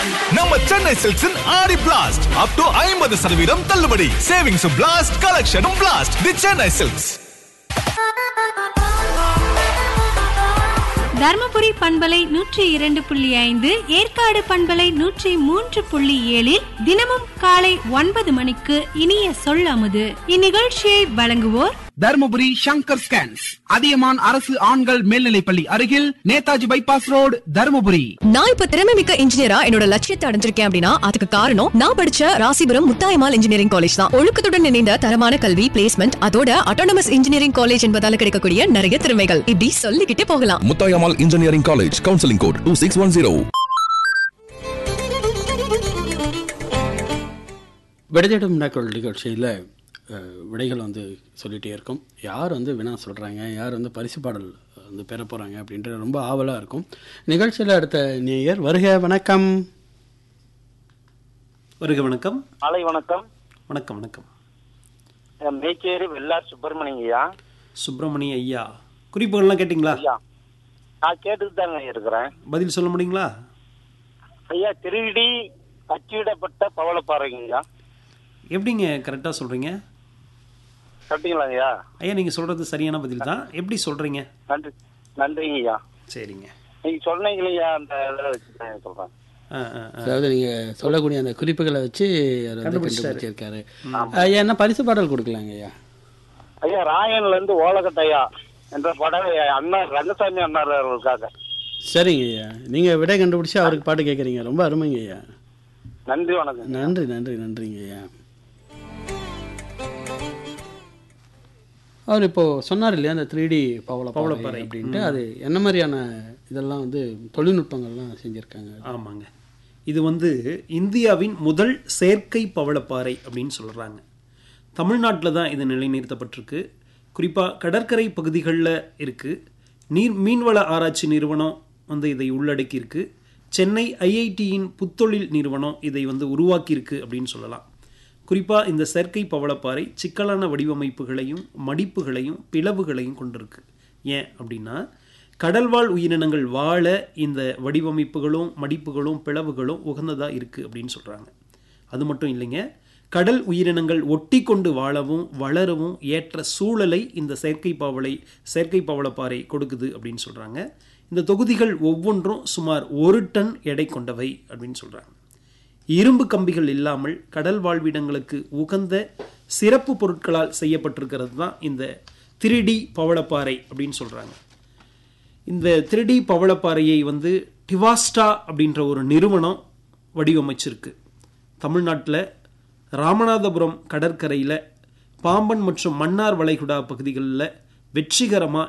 நம்ம சென்னை சில்க்ஸின் ஆடி blast up to ஐம்பது சதவீதம் தள்ளுபடி சேவிங்ஸ் பிளாஸ்ட் கலெக்ஷனும் blast the Chennai silks Dharmapuri பண்பலை நூற்றி இரண்டு புள்ளி ஐந்து ஏற்காடு பண்பலை நூற்றி மூன்று புள்ளி ஏழில் தினமும் காலை ஒன்பது மணிக்கு இனிய சொல் அமுது இந்நிகழ்ச்சியை வழங்குவோர் தர்மபுரி சங்கர் ஸ்கேன்ஸ் அதியமான் அரசு ஆண்கள் மேல்நிலைப்பள்ளி அருகில் நேதாஜி பைபாஸ் ரோடு தர்மபுரி நான் இப்ப திறமை மிக்க இன்ஜினியரா என்னோட லட்சியத்தை அடைஞ்சிருக்கேன் அப்படின்னா அதுக்கு காரணம் நான் படிச்ச ராசிபுரம் முத்தாயமால் இன்ஜினியரிங் காலேஜ் தான் ஒழுக்கத்துடன் இணைந்த தரமான கல்வி பிளேஸ்மெண்ட் அதோட அட்டானமஸ் இன்ஜினியரிங் காலேஜ் என்பதால கிடைக்கக்கூடிய நிறைய திறமைகள் இப்படி சொல்லிக்கிட்டே போகலாம் Muthayammal engineering college counselling code two six one zero விடைதேடும் வினாக்கள் நிகழ்ச்சியில் அஹ், விடைகள் வந்து சொல்லிகிட்டே இருக்கும் யார் வந்து வினா சொல்கிறாங்க யார் வந்து பரிசு பாடல் வந்து பெற போகிறாங்க அப்படின்றது ரொம்ப ஆவலாக இருக்கும் நிகழ்ச்சியில் அடுத்த நேயர் வருக வணக்கம் வருக வணக்கம் மாலை வணக்கம் வணக்கம் வணக்கம் என் மேச்சேரி வெள்ளார் சுப்பிரமணியம் ஐயா சுப்பிரமணிய ஐயா குறிப்புகள்லாம் கேட்டிங்களா ஐயா நான் கேட்டுட்டு தாங்க இருக்கிறேன் பதில் சொல்ல முடியுங்களா ஐயா திருடி அச்சிடப்பட்ட பவளப்பாறைங்க ஐயா எப்படிங்க கரெக்டாக சொல்கிறீங்க கரெக்டுங்களா ஐயா ஐயா நீங்கள் சொல்கிறது சரியான பதில் தான் எப்படி சொல்கிறீங்க நன்றி நன்றிங்க ஐயா சரிங்க நீங்க சொன்னீங்க ஐயா அந்த இதில் வச்சு தான் சொல்றேன் ஆ ஆ ஆ. அதாவது நீங்கள் சொல்லக்கூடிய அந்த குறிப்புகளை வச்சு அவர் வந்து கண்டுபிடிச்சிட்டாரு. கண்டுபிடிச்சிருக்காரு ஐயா என்ன பரிசு பாடல் கொடுக்கலாங்க ஐயா ஐயா ராயன்ல இருந்து ஓலக்கட்டையா என்ற படம் அண்ணா ரங்கசாமி அண்ணார் அவர்களுக்காக சரிங்க ஐயா நீங்கள் விடை கண்டுபிடிச்சி அவருக்கு பாட்டு கேட்குறீங்க ரொம்ப அருமைங்க ஐயா நன்றி வணக்கம் நன்றி நன்றி நன்றிங்க ஐயா அவர் இப்போ சொன்னார் இல்லையா அந்த த்ரீ டி பவளப்பாறை பவளப்பாறை. அப்படின்ட்டு அது என்ன மாதிரியான இதெல்லாம் வந்து தொழில்நுட்பங்கள்லாம் செஞ்சுருக்காங்க ஆமாங்க இது வந்து இந்தியாவின் முதல் செயற்கை பவளப்பாறை அப்படின்னு சொல்கிறாங்க தமிழ்நாட்டில் தான் இது நிலைநிறுத்தப்பட்டிருக்கு குறிப்பாக கடற்கரை பகுதிகளில் இருக்குது நீர் மீன்வள ஆராய்ச்சி நிறுவனம் வந்து இதை உள்ளடக்கியிருக்கு சென்னை ஐஐடியின் புத்தொழில் நிறுவனம் இதை வந்து உருவாக்கியிருக்கு அப்படின்னு சொல்லலாம் குறிப்பாக இந்த செயற்கை பவளப்பாறை சிக்கலான வடிவமைப்புகளையும் மடிப்புகளையும் பிளவுகளையும் கொண்டிருக்கு ஏன் அப்படின்னா கடல்வாழ் உயிரினங்கள் வாழ இந்த வடிவமைப்புகளும் மடிப்புகளும் பிளவுகளும் உகந்ததாக இருக்குது அப்படின்னு சொல்கிறாங்க அது மட்டும் இல்லைங்க கடல் உயிரினங்கள் ஒட்டி கொண்டு வாழவும் வளரவும் ஏற்ற சூழலை இந்த செயற்கை பவளை செயற்கை பவளப்பாறை கொடுக்குது அப்படின்னு சொல்கிறாங்க இந்த தொகுதிகள் ஒவ்வொன்றும் சுமார் ஒரு டன் எடை கொண்டவை அப்படின்னு சொல்கிறாங்க இரும்பு கம்பிகள் இல்லாமல் கடல் வாழ்விடங்களுக்கு உகந்த சிறப்பு பொருட்களால் செய்யப்பட்டிருக்கிறது தான் இந்த திருடி பவளப்பாறை அப்படின்னு சொல்கிறாங்க இந்த திருடி பவளப்பாறையை வந்து டிவாஸ்டா அப்படின்ற ஒரு நிறுவனம் வடிவமைச்சிருக்கு தமிழ்நாட்டில் ராமநாதபுரம் கடற்கரையில் பாம்பன் மற்றும் மன்னார் வளைகுடா பகுதிகளில் வெற்றிகரமாக